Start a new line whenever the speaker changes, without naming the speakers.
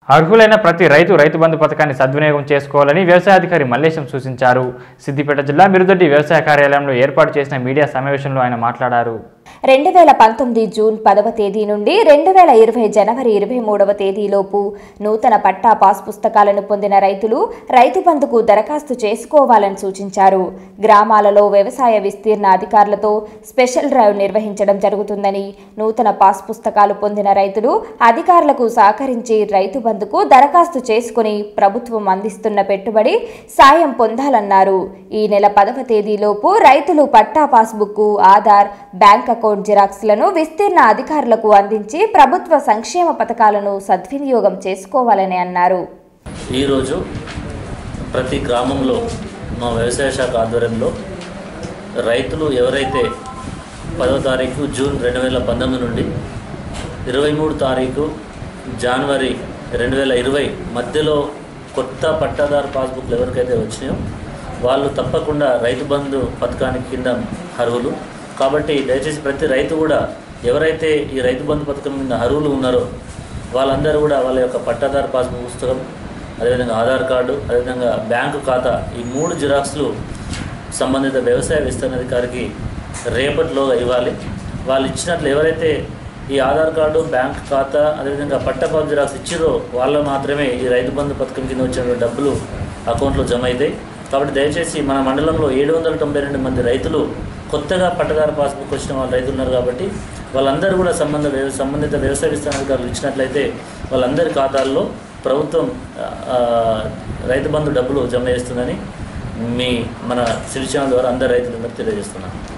అర్హులైన ప్రతి రైతు రైతు బంధు పథకాన్ని సద్వినియోగం చేసుకోవాలని వ్యవసాయాధికారి మల్లేశం సూచించారు సిద్దిపేట జిల్లా మిరుదొడ్డి వ్యవసాయ కార్యాలయంలో ఏర్పాటు చేసిన మీడియా సమావేశంలో ఆయన మాట్లాడారు
రెండు వేల పంతొమ్మిది జూన్ పదవ తేదీ నుండి రెండు వేల ఇరవై జనవరి ఇరవై మూడవ తేదీలోపు నూతన పట్టా పాస్ పుస్తకాలను పొందిన రైతులు రైతు బంధుకు దరఖాస్తు చేసుకోవాలని సూచించారు గ్రామాలలో వ్యవసాయ విస్తీర్ణ అధికారులతో స్పెషల్ డ్రైవ్ నిర్వహించడం జరుగుతుందని నూతన పాస్ పుస్తకాలు పొందిన రైతులు అధికారులకు సహకరించి రైతు బంధుకు దరఖాస్తు చేసుకుని ప్రభుత్వం అందిస్తున్న పెట్టుబడి సాయం పొందాలన్నారు ఈ నెల పదవ తేదీలోపు రైతులు patta passbook Aadhaar bank account జిరాక్స్లను విస్తీర్ణ అధికారులకు అందించి ప్రభుత్వ సంక్షేమ పథకాలను సద్వినియోగం చేసుకోవాలని అన్నారు
ఈరోజు ప్రతి గ్రామంలో మా వ్యవసాయ శాఖ ఆధ్వర్యంలో రైతులు ఎవరైతే పదో తారీఖు జూన్ రెండు వేల పంతొమ్మిది నుండి ఇరవై మూడు తారీఖు జనవరి రెండు వేల ఇరవై మధ్యలో కొత్త పట్టాదారు పాస్బుక్లు ఎవరికైతే వచ్చినాయో వాళ్ళు తప్పకుండా రైతు బంధు పథకానికి కింద అర్హులు కాబట్టి దయచేసి ప్రతి రైతు కూడా ఎవరైతే ఈ రైతు బంధు పథకం కింద అర్హులు ఉన్నారో వాళ్ళందరూ కూడా వాళ్ళ యొక్క పట్టాదారు పాస్బుక్ పుస్తకం అదేవిధంగా ఆధార్ కార్డు అదేవిధంగా బ్యాంకు ఖాతా ఈ మూడు జిరాక్స్లు సంబంధిత వ్యవసాయ విస్తరణాధికారికి రేపటిలోగా ఇవ్వాలి వాళ్ళు ఇచ్చినట్లు ఎవరైతే ఈ ఆధార్ కార్డు బ్యాంక్ ఖాతా అదేవిధంగా పట్టపాలు జిరాక్స్ ఇచ్చిరో వాళ్ళు మాత్రమే ఈ రైతు బంధు పథకం కింద వచ్చిన డబ్బులు అకౌంట్లో జమ అవుతాయి కాబట్టి దయచేసి మన మండలంలో ఏడు వందల తొంభై రెండు మంది రైతులు కొత్తగా పట్టదారు పాస్బుక్ వచ్చిన వాళ్ళు రైతులు ఉన్నారు కాబట్టి వాళ్ళందరూ కూడా సంబంధ వ్యవ సంబంధిత వ్యవసాయ విస్తరణాధికారులు ఇచ్చినట్లయితే వాళ్ళందరి ఖాతాల్లో ప్రభుత్వం ఆ, రైతు బంధు డబ్బులు జమ చేస్తుందని మీ మన సిరి ఛానల్ ద్వారా అందరు రైతులందరూ తెలియజేస్తున్నాను